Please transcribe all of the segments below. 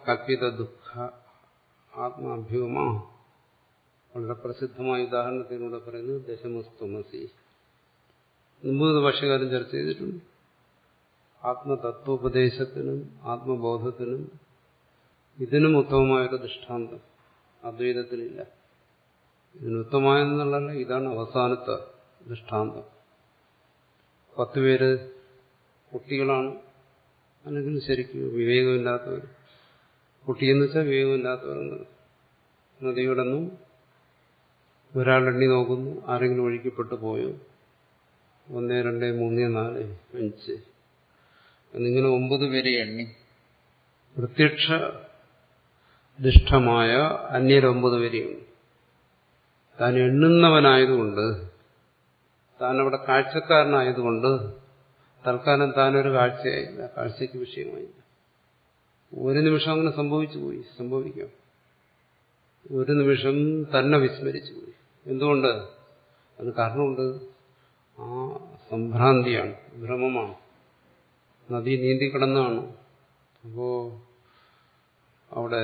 കൽപ്പിത ദുഃഖ ആത്മാഭ്യൂമ വളരെ പ്രസിദ്ധമായ ഉദാഹരണത്തിലൂടെ പറയുന്നത് ദശമസ്തുമസി മുമ്പ് ഭാഷകാരൻ ചർച്ച ചെയ്തിട്ടുണ്ട് ആത്മതത്വോപദേശത്തിനും ആത്മബോധത്തിനും ഇതിനും ഉത്തമമായൊരു ദൃഷ്ടാന്തം അദ്വൈതത്തിലില്ല ഇതിന് ഉത്തമമായെന്നുള്ളതല്ല ഇതാണ് അവസാനത്തെ ദൃഷ്ടാന്തം പത്ത് പേര് കുട്ടികളാണ് അല്ലെങ്കിൽ ശരിക്കും വിവേകമില്ലാത്തവർ കുട്ടിയെന്ന് വെച്ചാൽ വിവേകമില്ലാത്തവരെന്ന് നദിയോടൊന്നും ഒരാൾ എണ്ണി നോക്കുന്നു ആരെങ്കിലും ഒഴുക്കിപ്പെട്ടു പോയോ ഒന്ന് രണ്ട് മൂന്ന് നാല് അഞ്ച് എന്നിങ്ങനെ ഒമ്പത് പേരെ എണ്ണി പ്രത്യക്ഷ ദുഷ്ടമായ അന്യരൊമ്പത് പേരെയുണ്ട് താൻ എണ്ണുന്നവനായതുകൊണ്ട് താൻ അവിടെ കാഴ്ചക്കാരനായതുകൊണ്ട് തൽക്കാലം താനൊരു കാഴ്ചയായില്ല കാഴ്ചയ്ക്ക് വിഷയമായില്ല ഒരു നിമിഷം അങ്ങനെ സംഭവിച്ചു പോയി സംഭവിക്കാം ഒരു നിമിഷം തന്നെ വിസ്മരിച്ചു പോയി എന്തുകൊണ്ട് അത് കാരണമുണ്ട് ആ സംഭ്രാന്തിയാണ് ഭ്രമമാണ് നദി നീന്തി കിടന്നാണ് അപ്പോ അവിടെ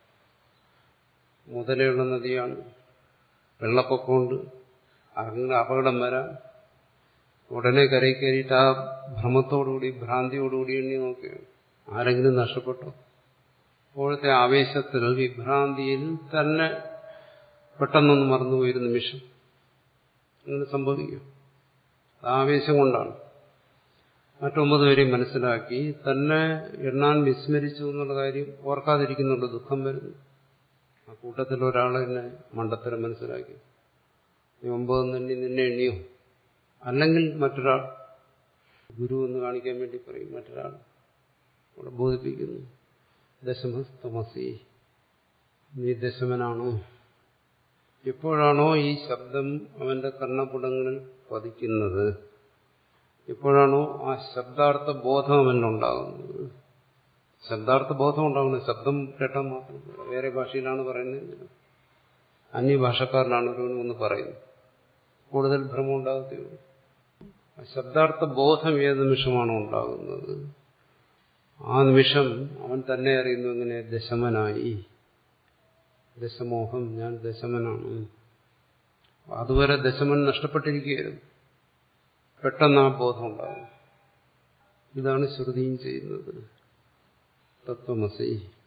മുതലുള്ള നദിയാണ് വെള്ളപ്പൊക്കമുണ്ട് അങ്ങനെ അപകടം വരാം ഉടനെ കരയിൽ കയറിയിട്ട് ആ ഭ്രമത്തോടുകൂടി ഭ്രാന്തിയോടുകൂടി എണ്ണി നോക്കുകയാണ് ആരെങ്കിലും നഷ്ടപ്പെട്ടോ അപ്പോഴത്തെ ആവേശത്തിൽ വിഭ്രാന്തിയിൽ തന്നെ പെട്ടെന്നൊന്ന് മറന്നുപോയൊരു നിമിഷം അങ്ങനെ സംഭവിക്കും ആവേശം കൊണ്ടാണ് മറ്റൊമ്പത് പേരെയും മനസ്സിലാക്കി തന്നെ എണ്ണാൻ വിസ്മരിച്ചു എന്നുള്ള കാര്യം ഓർക്കാതിരിക്കുന്നുണ്ട് ദുഃഖം വരുന്നു ആ കൂട്ടത്തിൽ ഒരാൾ തന്നെ മണ്ടത്തരം മനസ്സിലാക്കി നീ ഒമ്പതെന്ന് എണ്ണി നിന്നെ എണ്ണിയോ അല്ലെങ്കിൽ മറ്റൊരാൾ ഗുരു എന്ന് കാണിക്കാൻ വേണ്ടി പറയും മറ്റൊരാൾ അവിടെ ബോധിപ്പിക്കുന്നു ദശമസ്തമസി നീ ദശമനാണോ എപ്പോഴാണോ ഈ ശബ്ദം അവന്റെ കർണപുടങ്ങളിൽ പതിക്കുന്നത് എപ്പോഴാണോ ആ ശബ്ദാർത്ഥ ബോധം അവനുണ്ടാകുന്നത് ശബ്ദാർത്ഥ ബോധം ഉണ്ടാകുന്നത് ശബ്ദം കേട്ടാൽ മാത്രം വേറെ ഭാഷയിലാണ് പറയുന്നത് അന്യഭാഷക്കാരനാണ് ഒരുവൻ എന്ന് പറയുന്നത് കൂടുതൽ ഭ്രമം ഉണ്ടാകത്തുള്ളൂ ശബ്ദാർത്ഥ ബോധം ഏത് നിമിഷമാണോ ഉണ്ടാകുന്നത് ആ നിമിഷം അവൻ തന്നെ അറിയുന്നു എങ്ങനെ ദശമനായി ദശമോഹം ഞാൻ ദശമനാണ് അതുവരെ ദശമൻ നഷ്ടപ്പെട്ടിരിക്കുകയായിരുന്നു പെട്ടെന്ന് ആ ബോധം ഉണ്ടാകും ഇതാണ് ശ്രുതിയും ചെയ്യുന്നത് തത്വമസി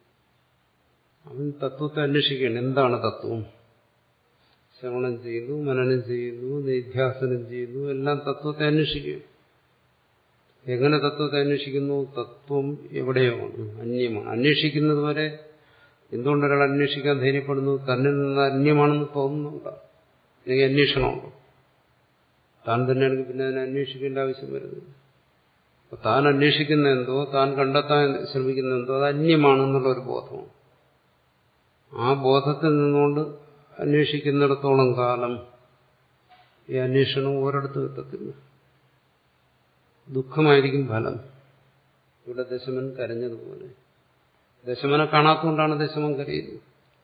അവൻ തത്വത്തെ അന്വേഷിക്കുകയാണ് എന്താണ് തത്വം ശ്രവണം ചെയ്യുന്നു മനനം ചെയ്യുന്നു നിധ്യാസനം ചെയ്യുന്നു എല്ലാം തത്വത്തെ അന്വേഷിക്കുക എങ്ങനെ തത്വത്തെ അന്വേഷിക്കുന്നു തത്വം എവിടെയാണ് അന്യമാണ് അന്വേഷിക്കുന്നത് വരെ എന്തുകൊണ്ട് ഒരാൾ അന്വേഷിക്കാൻ ധൈര്യപ്പെടുന്നു തന്നിൽ നിന്ന് അന്യമാണെന്ന് തോന്നുന്നുണ്ടോ അല്ലെങ്കിൽ അന്വേഷണമുണ്ടോ താൻ തന്നെയാണെങ്കിൽ പിന്നെ അതിനെ അന്വേഷിക്കേണ്ട ആവശ്യം വരുന്നില്ല അപ്പൊ താൻ അന്വേഷിക്കുന്ന എന്തോ താൻ കണ്ടെത്താൻ ശ്രമിക്കുന്ന എന്തോ അത് അന്യമാണെന്നുള്ള ഒരു ബോധമാണ് ആ ബോധത്തിൽ നിന്നുകൊണ്ട് അന്വേഷിക്കുന്നിടത്തോളം കാലം ഈ അന്വേഷണം ഒരിടത്തും എത്തത്തില്ല ദുഃഖമായിരിക്കും ഫലം ഇവിടെ ദശമൻ കരഞ്ഞതുപോലെ ദശമനെ കാണാത്തതുകൊണ്ടാണ് ദശമൻ കരയുന്നത്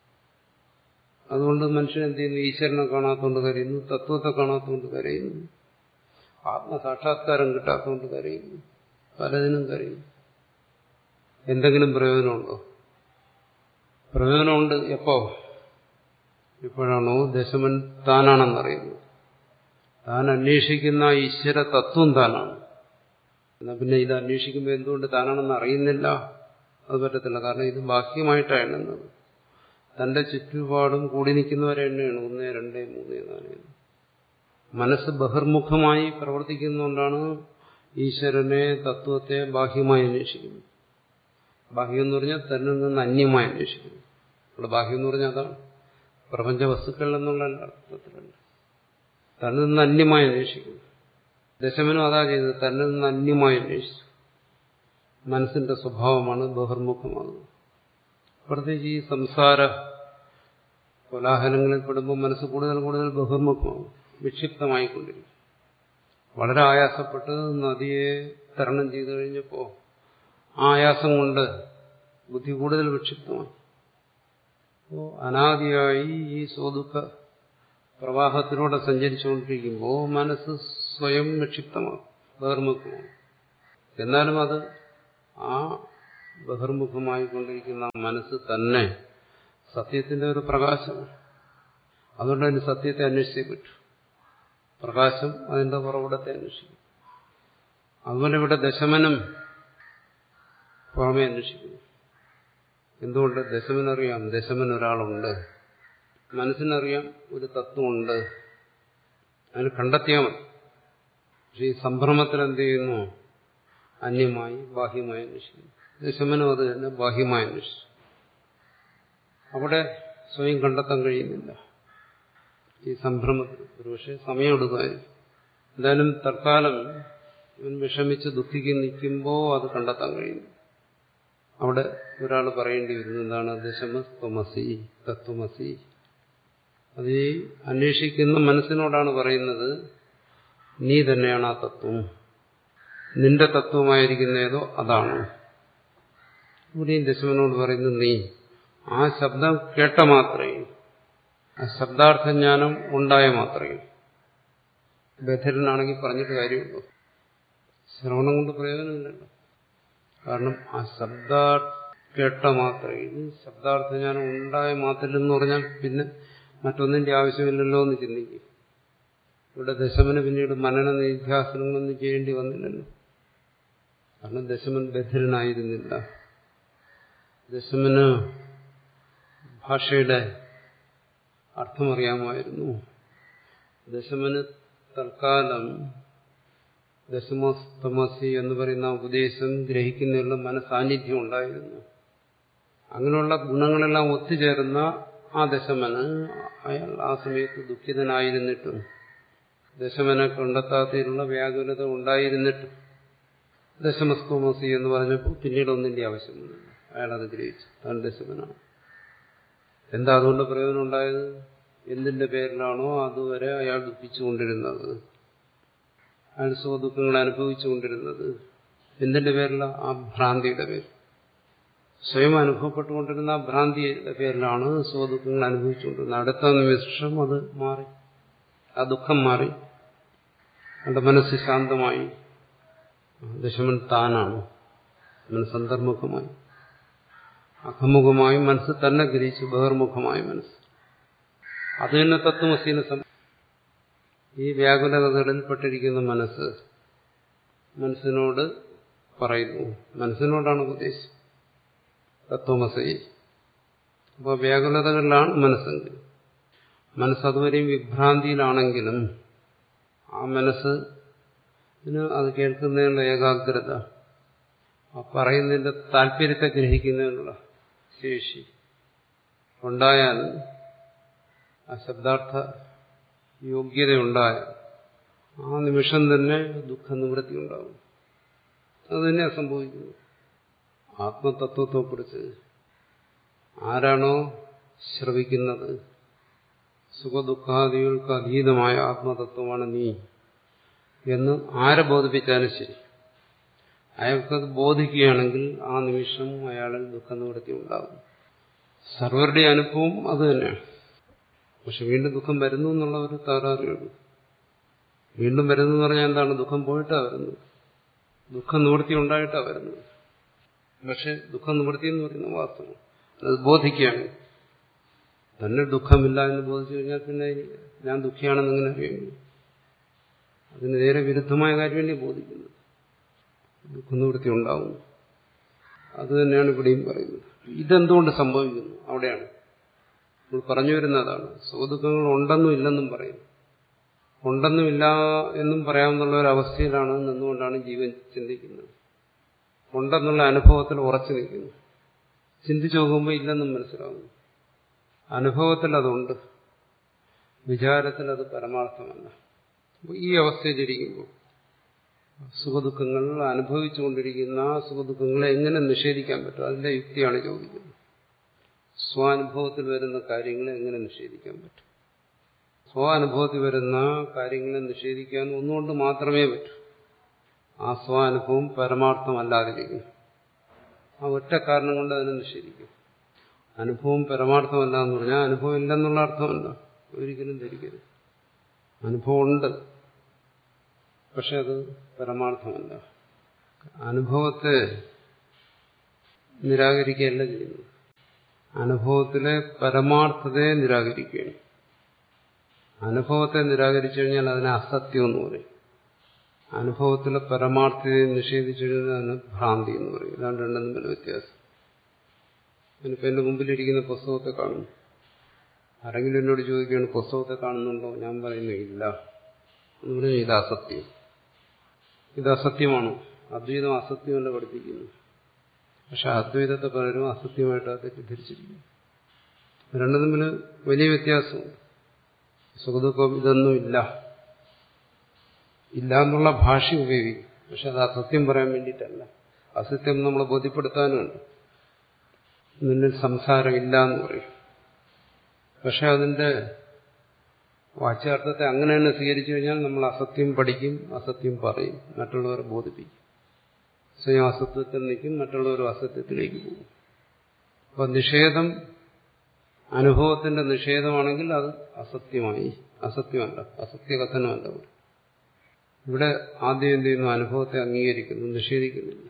അതുകൊണ്ട് മനുഷ്യൻ എന്ത് ചെയ്യുന്നു ഈശ്വരനെ കാണാത്തതുകൊണ്ട് കരയുന്നു തത്വത്തെ കാണാത്തതുകൊണ്ട് കരയുന്നു ആത്മസാക്ഷാത്കാരം കിട്ടാത്തതുകൊണ്ട് കരയുന്നു പലതിനും കരയുന്നു എന്തെങ്കിലും പ്രയോജനമുണ്ടോ പ്രയോജനമുണ്ട് എപ്പോ എപ്പോഴാണോ ദശമൻ താനാണെന്നറിയുന്നത് താൻ അന്വേഷിക്കുന്ന ഈശ്വര തത്വം താനാണ് എന്നാ പിന്നെ ഇത് അന്വേഷിക്കുമ്പോൾ എന്തുകൊണ്ട് താനാണെന്ന് അറിയുന്നില്ല അത് പറ്റത്തില്ല കാരണം ഇത് ബാഹ്യമായിട്ടാണ് എണ്ണുന്നത് തന്റെ ചുറ്റുപാടും കൂടി നിൽക്കുന്നവരെ എണ്ണയാണ് ഒന്ന് രണ്ട് മൂന്ന് നാല് മനസ്സ് ബഹിർമുഖമായി പ്രവർത്തിക്കുന്നതുകൊണ്ടാണ് ഈശ്വരനെ തത്വത്തെ ബാഹ്യമായി അന്വേഷിക്കുന്നത് ബാഹ്യം എന്ന് പറഞ്ഞാൽ തന്നിൽ നിന്ന് അന്യമായി അന്വേഷിക്കുന്നു അവിടെ ബാഹ്യം എന്ന് പറഞ്ഞാൽ അതാണ് പ്രപഞ്ച വസ്തുക്കൾ എന്നുള്ള അർത്ഥത്തിലല്ല തന്നിൽ നിന്ന് അന്യമായി അന്വേഷിക്കുന്നു ദശമനും അതാ ചെയ്തത് തന്നിൽ നിന്ന് അന്യമായി അന്വേഷിച്ചു മനസ്സിന്റെ സ്വഭാവമാണ് ബഹിർമുഖമാകുന്നത് പ്രത്യേകിച്ച് ഈ സംസാര കോലാഹലങ്ങളിൽ പെടുമ്പോൾ മനസ്സ് കൂടുതൽ കൂടുതൽ ബഹിർമുഖമാകും വിക്ഷിപ്തമായിക്കൊണ്ടിരിക്കും വളരെ ആയാസപ്പെട്ട് നദിയെ തരണം ചെയ്തു കഴിഞ്ഞപ്പോൾ ആ ആയാസം കൊണ്ട് ബുദ്ധി കൂടുതൽ വിക്ഷിപ്തമായി അപ്പോൾ അനാദിയായി ഈ സ്വദുഃഖ പ്രവാഹത്തിലൂടെ സഞ്ചരിച്ചുകൊണ്ടിരിക്കുമ്പോൾ മനസ്സ് സ്വയം വിക്ഷിപ്തമാകും ബഹിർമുഖമാകും എന്നാലും അത് ആ ബഹിർമുഖമായി കൊണ്ടിരിക്കുന്ന മനസ്സ് തന്നെ സത്യത്തിന്റെ ഒരു പ്രകാശം അതുകൊണ്ട് അതിന് സത്യത്തെ അന്വേഷിച്ചേ പറ്റൂ പ്രകാശം അതിന്റെ പുറകുടത്തെ അന്വേഷിക്കും അതുപോലെ ഇവിടെ ദശമനം പുറമെ അന്വേഷിക്കുന്നു എന്തുകൊണ്ട് ദശമനറിയാം ദശമൻ ഒരാളുണ്ട് മനസ്സിനറിയാം ഒരു തത്വമുണ്ട് അതിന് കണ്ടെത്തിയാൽ മതി പക്ഷെ ഈ സംഭ്രമത്തിൽ എന്ത് ചെയ്യുന്നു അന്യമായി ബാഹ്യമായി അന്വേഷിക്കുന്നു ദശമനും അത് തന്നെ ബാഹ്യമായി അന്വേഷിച്ചു അവിടെ സ്വയം കണ്ടെത്താൻ കഴിയുന്നില്ല ഈ സംഭ്രമത്തിൽ ഒരുപക്ഷെ സമയമെടുക്കുമായിരിക്കും എന്തായാലും തൽക്കാലം ഇവൻ വിഷമിച്ച് ദുഃഖിക്ക് നിൽക്കുമ്പോൾ അത് കണ്ടെത്താൻ കഴിയുന്നു അവിടെ ഒരാൾ പറയേണ്ടി വരുന്നു എന്താണ് ദശമസ്ത്വമസി തത്വമസി അത് ഈ അന്വേഷിക്കുന്ന മനസ്സിനോടാണ് പറയുന്നത് നീ തന്നെയാണ് ആ തത്വം നിന്റെ തത്വമായിരിക്കുന്ന ഏതോ അതാണ് ഇവിടെയും ദശമനോട് പറയുന്നത് നീ ആ ശബ്ദം കേട്ട മാത്രമേ ആ ശബ്ദാർത്ഥജ്ഞാനം ഉണ്ടായ മാത്രമേ ബധിരനാണെങ്കിൽ പറഞ്ഞിട്ട് കാര്യമുള്ളൂ ശ്രവണം കൊണ്ട് പ്രയോജനമില്ലല്ലോ കാരണം ആ ശബ്ദ കേട്ട മാത്രമേ ഇത് ശബ്ദാർത്ഥജ്ഞാനം ഉണ്ടായ മാത്രം എന്ന് പറഞ്ഞാൽ പിന്നെ മറ്റൊന്നിന്റെ ആവശ്യമില്ലല്ലോ എന്ന് ചിന്തിക്കും ഇവിടെ ദശമന് പിന്നീട് മനന നിധ്യാസനങ്ങളൊന്നും ചെയ്യേണ്ടി വന്നില്ലല്ലോ കാരണം ദശമൻ ബധിരനായിരുന്നില്ല ദശമന് ഭാഷയുടെ അർത്ഥമറിയാമായിരുന്നു ദശമന് തൽക്കാലം ദശമസ്തമസി എന്ന് പറയുന്ന ഉപദേശം ഗ്രഹിക്കുന്നതിനുള്ള മനസാന്നിധ്യം ഉണ്ടായിരുന്നു അങ്ങനെയുള്ള ഗുണങ്ങളെല്ലാം ഒത്തുചേർന്ന ആ ദശമന് അയാൾ ആ സമയത്ത് ദുഃഖിതനായിരുന്നിട്ടും ദശമനെ കണ്ടെത്താത്തതിനുള്ള വ്യാകുലത ഉണ്ടായിരുന്നിട്ടും ദശമസ്തോമസി എന്ന് പറഞ്ഞപ്പോൾ പിന്നീട് ഒന്നിന്റെ ആവശ്യമില്ല അയാൾ അത് ഗ്രഹിച്ചു താൻ ദശമനാണ് എന്താ അതുകൊണ്ട് പ്രയോജനം ഉണ്ടായത് എന്തിന്റെ പേരിലാണോ അതുവരെ അയാൾ ദുഃഖിച്ചുകൊണ്ടിരുന്നത് അയാൾ സുഖദുഃഖങ്ങൾ അനുഭവിച്ചുകൊണ്ടിരുന്നത് എന്തിന്റെ പേരില ആ ഭ്രാന്തിയുടെ പേരിൽ സ്വയം അനുഭവപ്പെട്ടുകൊണ്ടിരുന്ന ആ ഭ്രാന്തിയുടെ പേരിലാണ് സുഖദുഃഖങ്ങൾ അനുഭവിച്ചുകൊണ്ടിരുന്നത് അടുത്ത നിമിഷം അത് മാറി ആ ദുഃഖം മാറി അയാളുടെ മനസ്സ് ശാന്തമായി ദശമൻ താനാണ് മനസ്സന്തർമുഖമായി അഖമുഖമായി മനസ്സ് തന്നെ ഗ്രഹിച്ചു ബഹിർമുഖമായി മനസ്സ് അത് തന്നെ തത്വമസീനെ സം ഈ വ്യാകുലതകളിൽപ്പെട്ടിരിക്കുന്ന മനസ്സ് മനസ്സിനോട് പറയുന്നു മനസ്സിനോടാണ് ഉപദേശം തത്വമസി അപ്പോൾ വ്യാകുലതകളിലാണ് മനസ്സെങ്കിൽ മനസ്സ് അതുവരെയും വിഭ്രാന്തിയിലാണെങ്കിലും ആ മനസ്സ് അത് കേൾക്കുന്നതിനുള്ള ഏകാഗ്രത ആ പറയുന്നതിന്റെ താല്പര്യത്തെ ഗ്രഹിക്കുന്നതിനുള്ള ശേഷി ഉണ്ടായാൽ ആ ശബ്ദാർത്ഥ യോഗ്യതയുണ്ടായ ആ നിമിഷം തന്നെ ദുഃഖനിവൃത്തി ഉണ്ടാകും അത് തന്നെ സംഭവിക്കുന്നു ആത്മതത്വത്തെക്കുറിച്ച് ആരാണോ ശ്രവിക്കുന്നത് സുഖദുഃഖാദികൾക്ക് അതീതമായ ആത്മതത്വമാണ് നീ എന്ന് ആരെ ബോധിപ്പിച്ചാലും ശരി അയാൾക്കത് ബോധിക്കുകയാണെങ്കിൽ ആ നിമിഷം അയാളിൽ ദുഃഖനിവൃത്തി ഉണ്ടാകും സർവരുടെ അനുഭവം അത് തന്നെയാണ് പക്ഷെ വീണ്ടും ദുഃഖം വരുന്നു എന്നുള്ള ഒരു തകരാറുള്ളൂ വീണ്ടും വരുന്നു എന്ന് പറഞ്ഞാൽ എന്താണ് ദുഃഖം പോയിട്ടാ വരുന്നത് ദുഃഖം നിവൃത്തി ഉണ്ടായിട്ടാ വരുന്നത് പക്ഷെ ദുഃഖം നിവൃത്തി എന്ന് പറയുന്ന വാസ്തവം അത് ബോധിക്കുകയാണ് തന്നെ ദുഃഖമില്ല എന്ന് ബോധിച്ചു കഴിഞ്ഞാൽ പിന്നെ ഞാൻ ദുഃഖിയാണെന്ന് എങ്ങനെ അറിയുന്നു അതിന് നേരെ വിരുദ്ധമായ കാര്യമല്ലേ ബോധിക്കുന്നത് ദുഃഖനിവൃത്തി ഉണ്ടാവുന്നു അത് തന്നെയാണ് ഇവിടെയും പറയുന്നത് ഇതെന്തുകൊണ്ട് സംഭവിക്കുന്നു അവിടെയാണ് നമ്മൾ പറഞ്ഞു വരുന്നതാണ് സുഖദുഃഖങ്ങൾ ഉണ്ടെന്നും ഇല്ലെന്നും പറയും ഉണ്ടെന്നും ഇല്ല എന്നും പറയാമെന്നുള്ള ഒരു അവസ്ഥയിലാണ് നിന്നുകൊണ്ടാണ് ജീവൻ ചിന്തിക്കുന്നത് ഉണ്ടെന്നുള്ള അനുഭവത്തിൽ ഉറച്ചു നിൽക്കുന്നു ചിന്തിച്ചു നോക്കുമ്പോൾ ഇല്ലെന്നും മനസ്സിലാവുന്നു അനുഭവത്തിൽ അതുണ്ട് വിചാരത്തിൽ അത് പരമാർത്ഥമല്ല ഈ അവസ്ഥയിലിരിക്കുമ്പോൾ സുഖദുഃഖങ്ങൾ അനുഭവിച്ചുകൊണ്ടിരിക്കുന്ന സുഖദുഃഖങ്ങളെ എങ്ങനെ നിഷേധിക്കാൻ പറ്റും അതിന്റെ യുക്തിയാണ് ചോദിക്കുന്നത് സ്വാനുഭവത്തിൽ വരുന്ന കാര്യങ്ങളെ എങ്ങനെ നിഷേധിക്കാൻ പറ്റും സ്വാനുഭവത്തിൽ വരുന്ന കാര്യങ്ങളെ നിഷേധിക്കാൻ ഒന്നുകൊണ്ട് മാത്രമേ പറ്റൂ ആ സ്വാനുഭവം പരമാർത്ഥമല്ലാതിരിക്കുന്നു ആ ഒറ്റ കാരണം കൊണ്ട് അതിനെ നിഷേധിക്കും അനുഭവം പരമാർത്ഥമല്ല എന്ന് പറഞ്ഞാൽ അനുഭവം ഇല്ലെന്നുള്ള അർത്ഥമല്ല ഒരിക്കലും ധരിക്കരുത് അനുഭവമുണ്ട് പക്ഷെ അത് പരമാർത്ഥമല്ല അനുഭവത്തെ നിരാകരിക്കുകയല്ല ചെയ്യുന്നത് അനുഭവത്തിലെ പരമാർത്ഥതയെ നിരാകരിക്കുകയാണ് അനുഭവത്തെ നിരാകരിച്ചു കഴിഞ്ഞാൽ അതിനെ അസത്യം എന്ന് പറയും അനുഭവത്തിലെ പരമാർത്ഥതയെ നിഷേധിച്ചു കഴിഞ്ഞാൽ അതിന് ഭ്രാന്തി എന്ന് പറയും ഇതാണ് രണ്ടും തമ്മിൽ വ്യത്യാസം ഞാനിപ്പോൾ എൻ്റെ മുമ്പിലിരിക്കുന്ന പുസ്തകത്തെ കാണുന്നു ആരെങ്കിലും എന്നോട് ചോദിക്കുകയാണ് പുസ്തകത്തെ കാണുന്നുണ്ടോ ഞാൻ പറയുന്നു ഇല്ല എന്ന് പറഞ്ഞാൽ ഇത് അസത്യം ഇത് അസത്യമാണോ അദ്വൈതം അസത്യമല്ല പഠിപ്പിക്കുന്നു പക്ഷെ അദ്വൈതത്തെ പലരും അസത്യമായിട്ടാണ് തെറ്റിദ്ധരിച്ചിരിക്കുന്നു രണ്ടും തമ്മിൽ വലിയ വ്യത്യാസമുണ്ട് സുഖദുഃഖം ഇതൊന്നും ഇല്ല ഇല്ല എന്നുള്ള ഭാഷ ഉപയോഗിക്കും പക്ഷെ അത് അസത്യം പറയാൻ വേണ്ടിയിട്ടല്ല അസത്യം നമ്മളെ ബോധ്യപ്പെടുത്താനുമുണ്ട് നിന്നിൽ സംസാരം ഇല്ല എന്ന് പറയും പക്ഷെ അതിന്റെ വാച്യാർത്ഥത്തെ അങ്ങനെ തന്നെ സ്വീകരിച്ചു കഴിഞ്ഞാൽ നമ്മൾ അസത്യം പഠിക്കും അസത്യം പറയും മറ്റുള്ളവരെ ബോധിപ്പിക്കും സ്വയം അസത്യത്തിൽ നിൽക്കും മറ്റുള്ളവരും അസത്യത്തിലേക്ക് പോകും അപ്പൊ നിഷേധം അനുഭവത്തിന്റെ നിഷേധമാണെങ്കിൽ അത് അസത്യമായി അസത്യമല്ല അസത്യകഥനമല്ല ഇവിടെ ഇവിടെ ആദ്യം എന്ത് ചെയ്യുന്നു അനുഭവത്തെ അംഗീകരിക്കുന്നു നിഷേധിക്കുന്നില്ല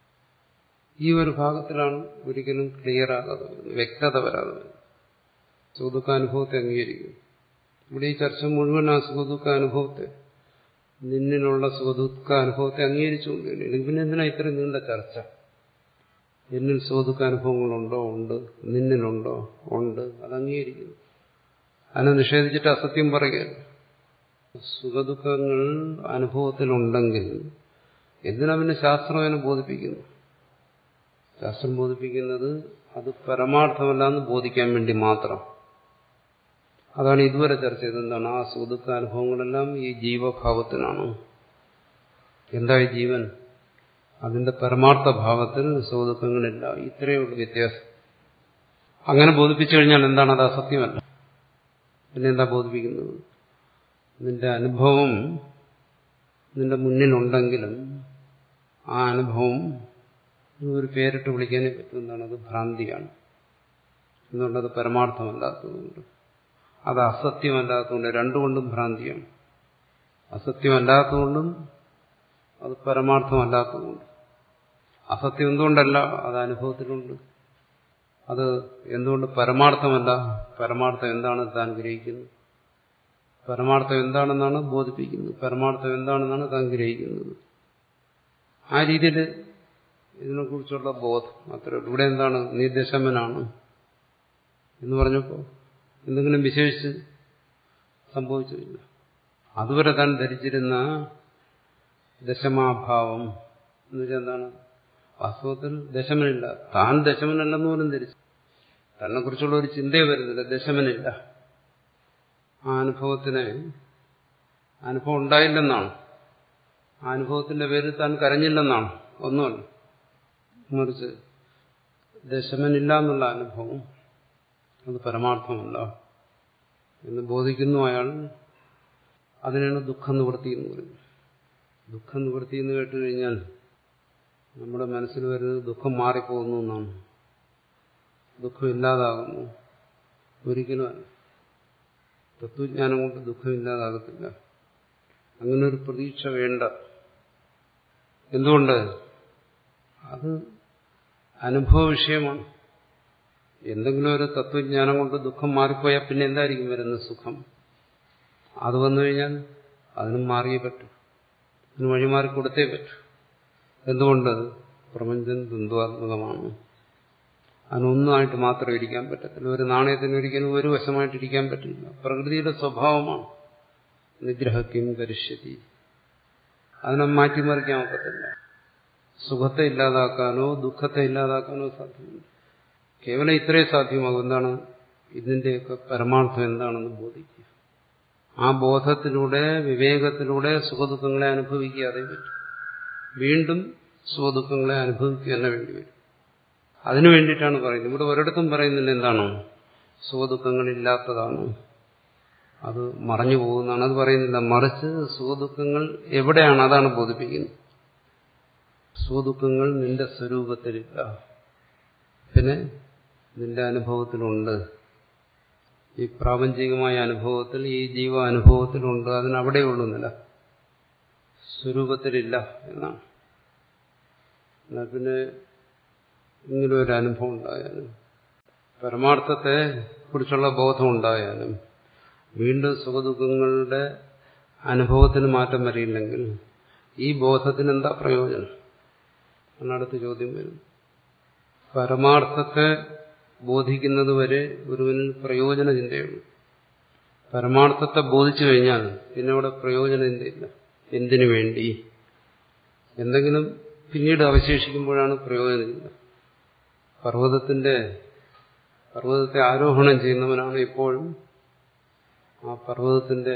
ഈ ഒരു ഭാഗത്തിലാണ് ഒരിക്കലും ക്ലിയർ ആകാതെ വരുന്നത് വ്യക്തത വരാതെ വരുന്നത് സുഖദുഃഖാനുഭവത്തെ അംഗീകരിക്കുന്നു ഇവിടെ ഈ ചർച്ച മുഴുവൻ ആ സുഖദുഃഖാനുഭവത്തെ നിന്നിലുള്ള സുഖദുഃഖാനുഭവത്തെ അംഗീകരിച്ചുകൊണ്ടിരിക്കുന്നു അല്ലെങ്കിൽ പിന്നെ എന്തിനാ ഇത്രയും നീണ്ട ചർച്ച എന്നിൽ സുഖദുഃഖാനുഭവങ്ങളുണ്ടോ ഉണ്ട് നിന്നിലുണ്ടോ ഉണ്ട് അത് അംഗീകരിക്കുന്നു അതിനെ നിഷേധിച്ചിട്ട് അസത്യം പറയുകയല്ല സുഖദുഃഖങ്ങൾ അനുഭവത്തിലുണ്ടെങ്കിൽ എന്തിനാ പിന്നെ ശാസ്ത്രം അതിനെ ബോധിപ്പിക്കുന്നു ശാസ്ത്രം ബോധിപ്പിക്കുന്നത് അത് പരമാർത്ഥമല്ല എന്ന് ബോധിക്കാൻ വേണ്ടി മാത്രം അതാണ് ഇതുവരെ ചർച്ച ചെയ്തത് എന്താണ് ആ സുഖദുഃഖ അനുഭവങ്ങളെല്ലാം ഈ ജീവഭാവത്തിനാണ് എന്താ ഈ ജീവൻ അതിന്റെ പരമാർത്ഥ ഭാവത്തിൽ സുഖദുഃഖങ്ങളില്ല ഇത്രയേ ഉള്ളൂ വ്യത്യാസം അങ്ങനെ ബോധിപ്പിച്ചു കഴിഞ്ഞാൽ എന്താണ് അത് അസത്യമല്ല പിന്നെ എന്താ ബോധിപ്പിക്കുന്നത് നിന്റെ അനുഭവം നിന്റെ മുന്നിലുണ്ടെങ്കിലും ആ അനുഭവം ഒരു പേരിട്ട് വിളിക്കാനേ പറ്റും എന്താണ് അത് ഭ്രാന്തിയാണ് എന്നുള്ളത് പരമാർത്ഥമല്ലാത്തതുകൊണ്ട് അത് അസത്യമല്ലാത്തതുകൊണ്ട് രണ്ടുകൊണ്ടും ഭ്രാന്തിയാണ് അസത്യമല്ലാത്തതുകൊണ്ടും അത് പരമാർത്ഥമല്ലാത്തതുകൊണ്ട് അസത്യം എന്തുകൊണ്ടല്ല അത് അനുഭവത്തിലുണ്ട് അത് എന്തുകൊണ്ട് പരമാർത്ഥമല്ല പരമാർത്ഥം എന്താണ് താൻ ഗ്രഹിക്കുന്നത് പരമാർത്ഥം എന്താണെന്നാണ് ബോധിപ്പിക്കുന്നത് പരമാർത്ഥം എന്താണെന്നാണ് താൻ ഗ്രഹിക്കുന്നത് ആ രീതിയിൽ ഇതിനെക്കുറിച്ചുള്ള ബോധം അത്ര ഇവിടെ എന്താണ് നീ ദശമനാണ് എന്ന് പറഞ്ഞപ്പോൾ എന്തെങ്കിലും വിശേഷിച്ച് സംഭവിച്ചില്ല അതുവരെ താൻ ധരിച്ചിരുന്ന ദശമാഭാവം എന്ന് വെച്ചാൽ എന്താണ് വാസ്തവത്തിൽ ദശമനില്ല താൻ ദശമനല്ലെന്ന് പോലും ധരിച്ചു തന്നെ കുറിച്ചുള്ള ഒരു ചിന്തയെ വരുന്നില്ല ദശമനില്ല ആ അനുഭവത്തിന് അനുഭവം ഉണ്ടായില്ലെന്നാണ് ആ അനുഭവത്തിന്റെ പേരിൽ താൻ കരഞ്ഞില്ലെന്നാണ് ഒന്നുമല്ല മറിച്ച് ദശമനില്ല എന്നുള്ള അനുഭവം അത് പരമാർത്ഥമല്ല എന്ന് ബോധിക്കുന്നു അയാൾ അതിനാണ് ദുഃഖ നിവൃത്തി എന്ന് പറയുന്നത് ദുഃഖ നിവൃത്തി എന്ന് കേട്ട് കഴിഞ്ഞാൽ നമ്മുടെ മനസ്സിൽ വരുന്നത് ദുഃഖം മാറിപ്പോകുന്നു എന്നാണ് ദുഃഖം ഇല്ലാതാകുന്നു ഒരിക്കലും അല്ല തത്വജ്ഞാനം കൊണ്ട് ദുഃഖം ഇല്ലാതാകത്തില്ല അങ്ങനെ ഒരു പ്രതീക്ഷ വേണ്ട എന്തുകൊണ്ട് അത് അനുഭവ വിഷയമാണ് എന്തെങ്കിലും ഒരു തത്വജ്ഞാനം കൊണ്ട് ദുഃഖം മാറിപ്പോയാൽ പിന്നെ എന്തായിരിക്കും വരുന്നത് സുഖം അത് വന്നു കഴിഞ്ഞാൽ അതിനും മാറിയേ പറ്റൂ അതിന് വഴിമാറി കൊടുത്തേ പറ്റൂ എന്തുകൊണ്ട് പ്രപഞ്ചം ദ്വന്ദ്വാത്മകമാണ് അതിനൊന്നായിട്ട് മാത്രം ഇരിക്കാൻ പറ്റത്തില്ല ഒരു നാണയത്തിന് ഒരിക്കലും ഒരു വശമായിട്ട് ഇരിക്കാൻ പറ്റില്ല പ്രകൃതിയുടെ സ്വഭാവമാണ് നിഗ്രഹക്കും കരിഷ്യതി അതിനെ മാറ്റിമറിക്കാൻ ഒക്കത്തില്ല സുഖത്തെ ഇല്ലാതാക്കാനോ ദുഃഖത്തെ ഇല്ലാതാക്കാനോ സാധ്യമല്ല കേവലം ഇത്രേ സാധ്യമാകും എന്താണ് ഇതിന്റെയൊക്കെ പരമാർത്ഥം എന്താണെന്ന് ബോധിക്കുക ആ ബോധത്തിലൂടെ വിവേകത്തിലൂടെ സുഖദുഃഖങ്ങളെ അനുഭവിക്കാതെ പറ്റും വീണ്ടും സുഖദുഃഖങ്ങളെ അനുഭവിക്കുക തന്നെ വേണ്ടി വരും അതിനു വേണ്ടിയിട്ടാണ് പറയുന്നത് ഇവിടെ ഒരിടത്തും പറയുന്നില്ല എന്താണോ സുഖദുഃഖങ്ങളില്ലാത്തതാണ് അത് മറഞ്ഞു പോകുന്നതാണ് അത് പറയുന്നില്ല മറിച്ച് സുഖദുഃഖങ്ങൾ എവിടെയാണ് അതാണ് ബോധിപ്പിക്കുന്നത് സുഖദുഃഖങ്ങൾ നിന്റെ സ്വരൂപത്തിലില്ല പിന്നെ നിന്റെ അനുഭവത്തിലുണ്ട് ഈ പ്രാപഞ്ചികമായ അനുഭവത്തിൽ ഈ ജീവ അനുഭവത്തിലുണ്ട് അതിനവിടെയുള്ളൂ നില സ്വരൂപത്തിലില്ല എന്നാണ് എന്നാൽ പിന്നെ ഇങ്ങനെ ഒരു അനുഭവം ഉണ്ടായാലും പരമാർത്ഥത്തെ കുറിച്ചുള്ള ബോധം ഉണ്ടായാലും വീണ്ടും സുഖദുഃഖങ്ങളുടെ അനുഭവത്തിന് മാറ്റം വരില്ലെങ്കിൽ ഈ ബോധത്തിന് എന്താ പ്രയോജനം എന്നടുത്ത ചോദ്യം വരും പരമാർത്ഥത്തെ ബോധിക്കുന്നത് വരെ ഒരുവനിൽ പ്രയോജന ചിന്തയുള്ളൂ പരമാർത്ഥത്തെ ബോധിച്ചു കഴിഞ്ഞാൽ പിന്നെ അവിടെ പ്രയോജന ചിന്തയില്ല എന്തിനു വേണ്ടി എന്തെങ്കിലും പിന്നീട് അവശേഷിക്കുമ്പോഴാണ് പ്രയോജന ചിന്ത പർവ്വതത്തിന്റെ പർവ്വതത്തെ ആരോഹണം ചെയ്യുന്നവനാണ് ഇപ്പോഴും ആ പർവ്വതത്തിന്റെ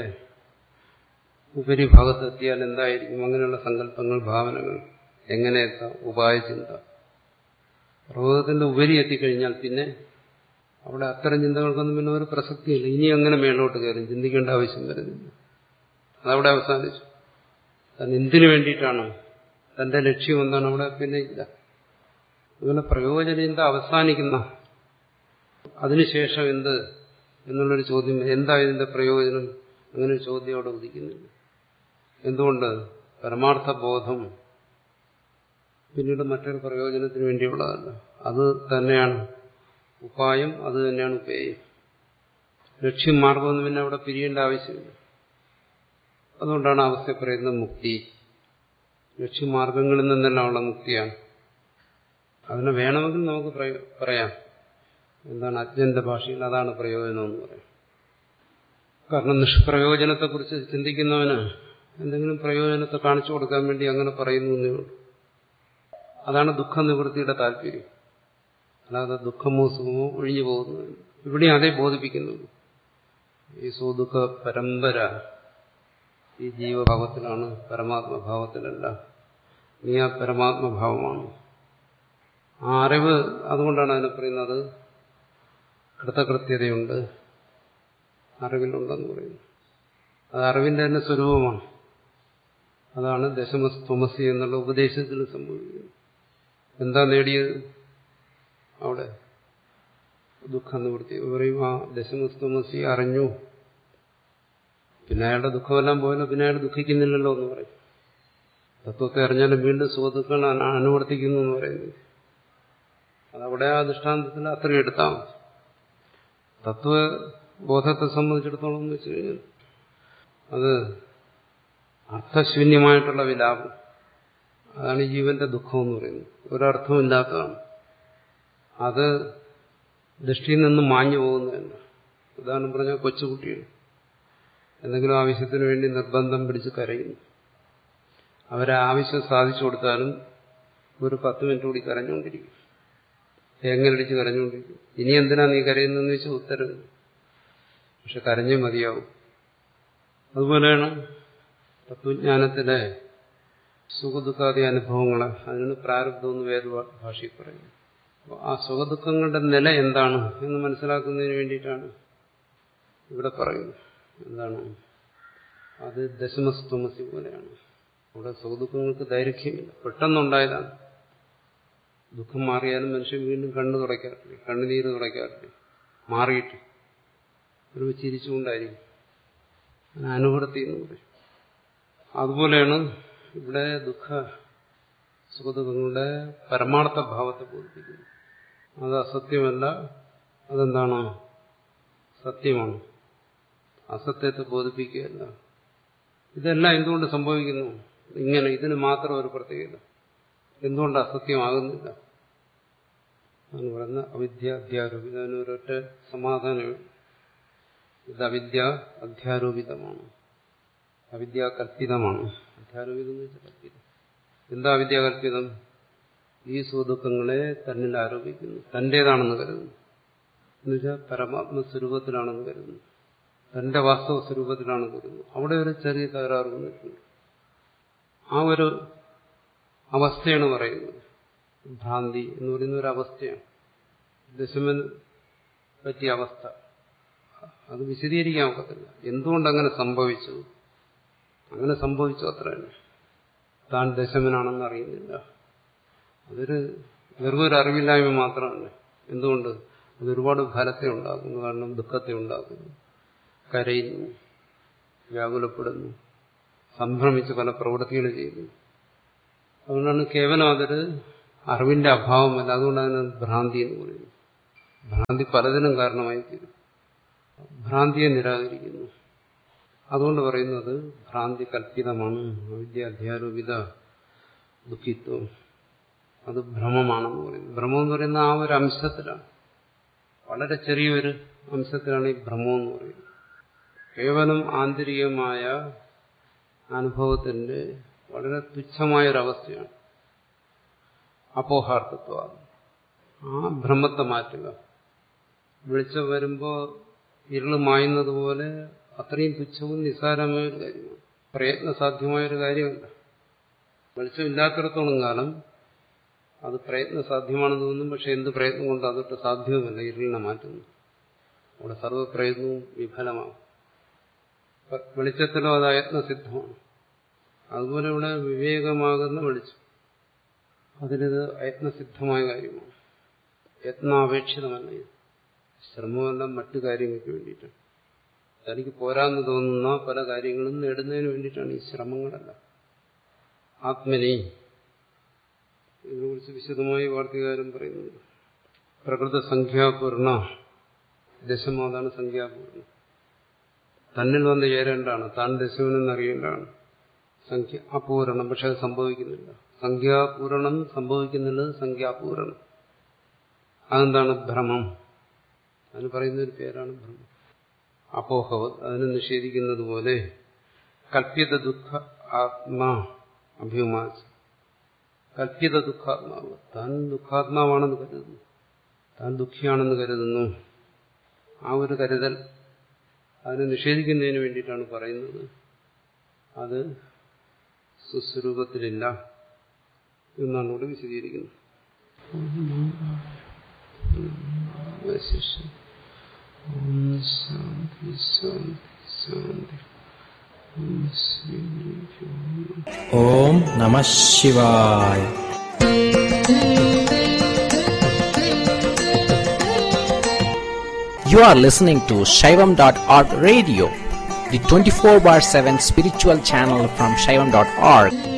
ഉപരിഭാഗത്തെത്തിയാൽ എന്തായിരിക്കും അങ്ങനെയുള്ള സങ്കല്പങ്ങൾ ഭാവനകൾ എങ്ങനെ എത്താം ഉപായ ചിന്ത പർവ്വതത്തിന്റെ ഉപരി എത്തിക്കഴിഞ്ഞാൽ പിന്നെ അവിടെ അത്തരം ചിന്തകൾക്കൊന്നും പിന്നെ ഒരു പ്രസക്തിയില്ല ഇനി അങ്ങനെ മേലോട്ട് കയറും ചിന്തിക്കേണ്ട ആവശ്യം വരുന്നില്ല അതവിടെ അവസാനിച്ചു താൻ എന്തിനു വേണ്ടിയിട്ടാണ് തന്റെ ലക്ഷ്യം എന്താണ് അവിടെ പിന്നെ ഇല്ല അതുപോലെ പ്രയോജനചിന്ത അവസാനിക്കുന്ന അതിനുശേഷം എന്ത് എന്നുള്ളൊരു ചോദ്യം എന്താ ഇതിന്റെ പ്രയോജനം അങ്ങനെ ഒരു ചോദ്യം അവിടെ ഉദിക്കുന്നില്ല എന്തുകൊണ്ട് പരമാർത്ഥ ബോധം പിന്നീട് മറ്റൊരു പ്രയോജനത്തിന് വേണ്ടിയുള്ളതല്ല അത് തന്നെയാണ് ഉപായം അത് തന്നെയാണ് ഉപേയം ലക്ഷ്യം മാർഗമൊന്നും പിന്നെ അവിടെ പിരിയേണ്ട ആവശ്യമില്ല അതുകൊണ്ടാണ് അവസ്ഥ പറയുന്നത് മുക്തി ലക്ഷ്യമാർഗങ്ങളിൽ നിന്നെല്ലാം ഉള്ള മുക്തിയാണ് അതിനെ വേണമെങ്കിൽ നമുക്ക് പറയാം എന്താണ് അജ്ഞന്റെ ഭാഷയിൽ അതാണ് പ്രയോജനം എന്ന് പറയാം കാരണം നിഷ്പ്രയോജനത്തെക്കുറിച്ച് ചിന്തിക്കുന്നവന് എന്തെങ്കിലും പ്രയോജനത്തെ കാണിച്ചു കൊടുക്കാൻ വേണ്ടി അങ്ങനെ പറയുന്നു എന്നേ ഉള്ളൂ അതാണ് ദുഃഖ നിവൃത്തിയുടെ താല്പര്യം അല്ലാതെ ദുഃഖമോ സുഖമോ ഒഴിഞ്ഞു പോകുന്നു ഇവിടെ അതേ ബോധിപ്പിക്കുന്നത് ഈ സുദുഃഖ പരമ്പര ഈ ജീവഭാവത്തിലാണ് പരമാത്മഭാവത്തിലല്ല നീ ആ പരമാത്മഭാവമാണ് ആ അറിവ് അതുകൊണ്ടാണ് അതിനെ പറയുന്നത് കൃതകൃത്യതയുണ്ട് അറിവിലുണ്ടെന്ന് പറയുന്നു അത് അറിവിന്റെ തന്നെ സ്വരൂപമാണ് അതാണ് ദശമസ്തമസി എന്നുള്ള ഉപദേശത്തിൽ സംഭവിക്കുന്നത് എന്താ നേടിയത് അവിടെ ദുഃഖം നിവൃത്തി പറയും ആ ദശമസ്തമസി അറിഞ്ഞു പിന്നെ അയാളുടെ ദുഃഖമെല്ലാം പോയല്ലോ പിന്നെ അയാൾ ദുഃഖിക്കുന്നില്ലല്ലോ എന്ന് പറയും തത്വത്തെ അറിഞ്ഞാലും വീണ്ടും സുഖദുഃഖങ്ങൾ അനുവർത്തിക്കുന്നു എന്ന് പറയുന്നത് അതവിടെ ആ ദൃഷ്ടാന്തത്തിൽ അത്രയും എടുത്താൽ മതി തത്വബോധത്തെ സംബന്ധിച്ചിടത്തോളം എന്ന് വെച്ച് കഴിഞ്ഞാൽ അത് അർത്ഥശൂന്യമായിട്ടുള്ള വിലാപം അതാണ് ജീവന്റെ ദുഃഖം എന്ന് പറയുന്നത് ഒരർത്ഥമില്ലാത്തതാണ് അത് ദൃഷ്ടിയിൽ നിന്ന് മാഞ്ഞു പോകുന്നതല്ല ഉദാഹരണം പറഞ്ഞാൽ കൊച്ചുകുട്ടികൾ എന്തെങ്കിലും ആവശ്യത്തിന് വേണ്ടി നിർബന്ധം പിടിച്ച് കരയുന്നു അവരെ ആവശ്യം സാധിച്ചു കൊടുത്താലും ഒരു പത്ത് മിനിറ്റ് കൂടി കരഞ്ഞുകൊണ്ടിരിക്കും തേങ്ങലടിച്ച് കരഞ്ഞുകൊണ്ടിരിക്കും ഇനി എന്തിനാ നീ കരയുന്നതെന്ന് വെച്ചാൽ ഉത്തരം പക്ഷെ കരഞ്ഞേ മതിയാവും അതുപോലെയാണ് തത്വജ്ഞാനത്തിലെ സുഖദുഃഖാദി അനുഭവങ്ങളെ അതിന് പ്രാരബ്ധം എന്ന് വേറെ ഭാഷയിൽ പറയുന്നു ആ സുഖദുഃഖങ്ങളുടെ നില എന്താണ് എന്ന് മനസ്സിലാക്കുന്നതിന് വേണ്ടിയിട്ടാണ് ഇവിടെ പറയുന്നത് എന്താണ് അത് ദശമസ്തമസി പോലെയാണ് അവിടെ സുഖദുഃഖങ്ങൾക്ക് ദൈർഘ്യമില്ല പെട്ടെന്നുണ്ടായതാണ് ദുഃഖം മാറിയാലും മനുഷ്യൻ വീണ്ടും കണ്ണു തുടയ്ക്കാറില്ല കണ്ണുനീര് തുടയ്ക്കാറില്ല മാറിയിട്ട് ഒരു ചിരിച്ചുകൊണ്ടായിരിക്കും അനുഭവത്തി എന്ന് പറയും അതുപോലെയാണ് ഇവിടെ ദുഃഖ സുഖദുഃഖങ്ങളുടെ പരമാർത്ഥ ഭാവത്തെ ബോധിപ്പിക്കുന്നത് അത് അസത്യമല്ല അതെന്താണ് സത്യമാണ് അസത്യത്തെ ബോധിപ്പിക്കുകയല്ല ഇതെല്ലാം എന്തുകൊണ്ട് സംഭവിക്കുന്നു ഇങ്ങനെ ഇതിന് മാത്രം ഒരു പ്രത്യേകത എന്തുകൊണ്ട് അസത്യമാകുന്നില്ല എന്ന് പറയുന്ന അവിദ്യ അധ്യാരോപിത ഒരൊറ്റ സമാധാനം ഇത് അവിദ്യ അധ്യാരോപിതമാണ് അവിദ്യാകൽപ്പിതമാണ് അധ്യാരോപിതം എന്ന് വെച്ചാൽ കൽപ്പിതം എന്താ അവിദ്യാകൽപ്പിതം ഈ സുദുഃഖങ്ങളെ തന്നിൽ ആരോപിക്കുന്നു തന്റേതാണെന്ന് കരുതുന്നു എന്നുവെച്ചാൽ പരമാത്മ സ്വരൂപത്തിലാണെന്ന് കരുതുന്നു തന്റെ വാസ്തവ സ്വരൂപത്തിലാണെന്ന് കരുതുന്നു അവിടെ ഒരു ചെറിയ തകരാറ് വന്നിട്ടുണ്ട് ആ ഒരു അവസ്ഥയാണ് പറയുന്നത് ഭ്രാന്തി എന്ന് പറയുന്ന ഒരു അവസ്ഥയാണ് ദശമൻ പറ്റിയ അവസ്ഥ അത് വിശദീകരിക്കാൻ ഒക്കത്തില്ല എന്തുകൊണ്ട് അങ്ങനെ സംഭവിച്ചു അങ്ങനെ സംഭവിച്ചു അത്ര തന്നെ താൻ ദശമനാണെന്ന് അറിയുന്നില്ല അതൊരു വെറും ഒരു അറിവില്ലായ്മ മാത്രമല്ല എന്തുകൊണ്ട് അത് ഒരുപാട് ഫലത്തെ ഉണ്ടാക്കുന്നു കാരണം ദുഃഖത്തെ ഉണ്ടാക്കുന്നു കരയുന്നു വ്യാകുലപ്പെടുന്നു സംഭ്രമിച്ച് പല പ്രവൃത്തികൾ ചെയ്യുന്നു അതുകൊണ്ടാണ് കേവലം അതൊരു അറിവിന്റെ അഭാവമല്ല അതുകൊണ്ട് അതിന് ഭ്രാന്തി എന്ന് പറയുന്നു ഭ്രാന്തി പലതിനും കാരണമായി തീരും ഭ്രാന്തിയെ നിരാകരിക്കുന്നു അതുകൊണ്ട് പറയുന്നത് ഭ്രാന്തി കൽപ്പിതമാണ് അവിദ്യ അധ്യാരോപിത ദുഃഖിത്വം അത് ഭ്രമമാണെന്ന് പറയുന്നു ഭ്രമം എന്ന് പറയുന്ന ആ ഒരു അംശത്തിലാണ് വളരെ ചെറിയൊരു അംശത്തിലാണ് ഈ ഭ്രമം എന്ന് പറയുന്നത് കേവലം ആന്തരികമായ അനുഭവത്തിന്റെ വളരെ തുച്ഛമായൊരവസ്ഥയാണ് അപോഹാർത്ഥത്വ ആ ഭ്രമത്തെ മാറ്റുക വെളിച്ചം വരുമ്പോൾ ഇരുള് മായുന്നത് പോലെ അത്രയും തുച്ഛവും നിസ്സാരമായ ഒരു കാര്യമാണ് പ്രയത്നസാധ്യമായ ഒരു കാര്യമല്ല വെളിച്ചമില്ലാത്തിടത്തോളം കാലം അത് പ്രയത്നസാധ്യമാണെന്ന് തോന്നും പക്ഷെ എന്ത് പ്രയത്നം കൊണ്ട് അതൊട്ട് സാധ്യവുമല്ല ഇരുളിനെ മാറ്റുന്നു അവിടെ സർവ്വപ്രയത്നവും വിഫലമാകും വെളിച്ചത്തിലോ അത് അയത്നസിദ്ധമാണ് അതുപോലെ ഇവിടെ വിവേകമാകുന്ന വെളിച്ചം അതിലിത് അയത്നസിദ്ധമായ കാര്യമാണ് യത്നാപേക്ഷിതമല്ല ഇത് ശ്രമമെല്ലാം മറ്റു കാര്യങ്ങൾക്ക് വേണ്ടിയിട്ടാണ് തനിക്ക് പോരാന്ന് തോന്നുന്ന പല കാര്യങ്ങളും നേടുന്നതിന് വേണ്ടിയിട്ടാണ് ഈ ശ്രമങ്ങളല്ല ആത്മനി ഇതിനെക്കുറിച്ച് വിശദമായി വാർത്തകാരൻ പറയുന്നുണ്ട് പ്രകൃത സംഖ്യാപൂർണ ദശമാതാണ് സംഖ്യാപൂർണ തന്നിൽ വന്ന് ചേരേണ്ടതാണ് താൻ ദശമെന്നറിയേണ്ടതാണ് സംഖ്യ അപൂരണം പക്ഷെ അത് സംഭവിക്കുന്നില്ല സംഖ്യാപൂരണം സംഭവിക്കുന്നുള്ളത് സംഖ്യാപൂരണം അതെന്താണ് ഭ്രമം അതിന് പറയുന്ന ഒരു പേരാണ് ഭ്രമം അപോഹവത് അതിനെ നിഷേധിക്കുന്നത് പോലെ കല്പിത ദുഃഖ ആത്മാ അഭ്യുമാസ് കല്പിത ദുഃഖാത്മാവ് താൻ ദുഃഖാത്മാവാണെന്ന് കരുതുന്നു താൻ ദുഃഖിയാണെന്ന് കരുതുന്നു ആ ഒരു കരുതൽ അതിനെ നിഷേധിക്കുന്നതിന് വേണ്ടിയിട്ടാണ് പറയുന്നത് അത് സുസ്വരൂപത്തിലില്ല എന്നാണ് ഇവിടെ വിശദീകരിക്കുന്നത് ഓം ശാന്തി ശാന്തി ശാന്തി ഓം ശ്രീ ഗുരുഭ്യോ നമഃ. ഓം നമ ശിവായ You are listening to Shaivam.org radio, the 24 bar 7 spiritual channel from Shaivam.org.